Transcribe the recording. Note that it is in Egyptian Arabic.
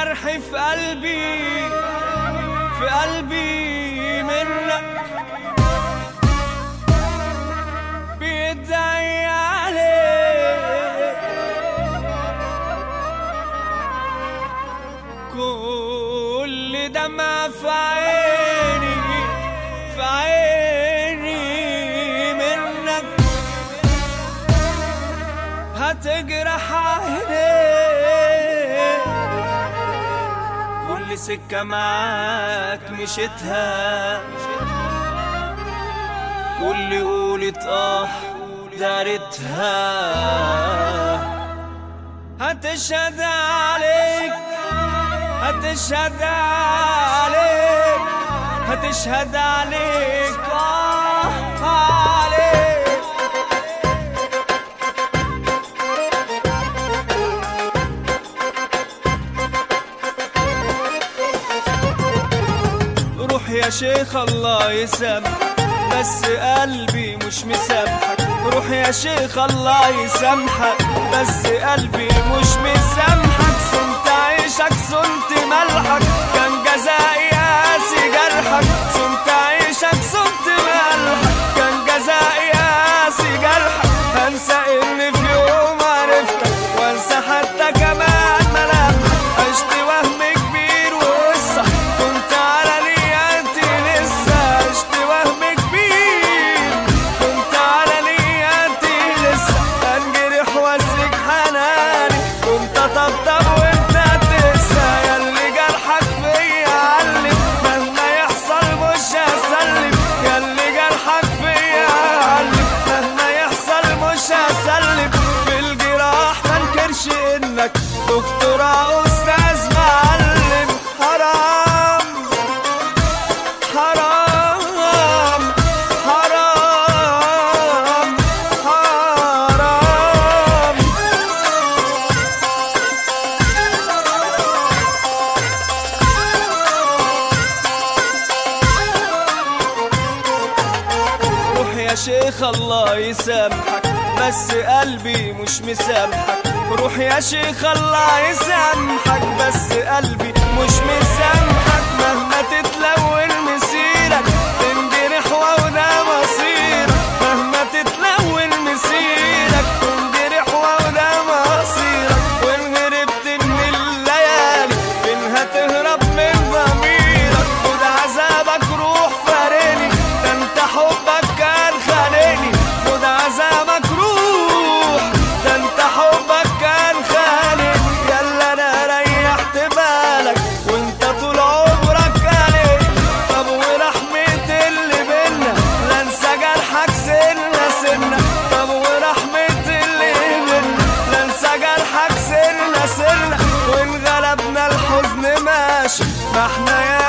جرح في قلبي في قلبي منك بيدعي عليك كل دمعة في عيني في عيني منك هتجرح عيني كل سكة معاك مشيتها كل قولة اه دارتها هتشهد عليك هتشهد عليك هتشهد عليك آه عليك روح يا شيخ الله يسامحك بس قلبي مش مسامحك روح يا شيخ الله يسامحك بس قلبي مش مسامحك صنت عيشك صنت ملحك كان جزائي قاسي جرحك صنت عيشك صنت ملحك كان جزائي قاسي جرحك هنسى اني في يوم عرفتك وانسى حتى كمان ملامحك عشت وهم كبير وقصة كنت على نياتي لسه عشت وهم كبير كنت على نياتي لسه انجرح واسلك حناني كنت اطبطب وانت تنسى ياللي جرحك فيا علم مهما يحصل مش هسلم ياللي جرحك فيا علم مهما يحصل مش هسلم في الجراح منكرش انك دكتورة استاذ معلم حرام حرام حرام حرام روح يا شيخ الله يسامحك بس قلبي مش مسامحك روح يا شيخ الله يسامحك بس قلبي مش مسامحك مهما تتلون مسيرك تنجرح وده مصيرك مهما تتلون مسيرك تنجرح وده مصيرك وان هربت من الليالي فين هتهرب من ضميرك خد عذابك روح فارقني ده انت حبك كان خانقني خد عذابك روح ده انت حبك كان خانقني يلا انا ريحت بالك وانت طول عمرك قلق طب ورحمة اللي بينا لا انسى جرحك سنة سنة طب ورحمة اللي بينا لا انسى جرحك سنة سنة وان غلبنا الحزن ماشي ما احنا يا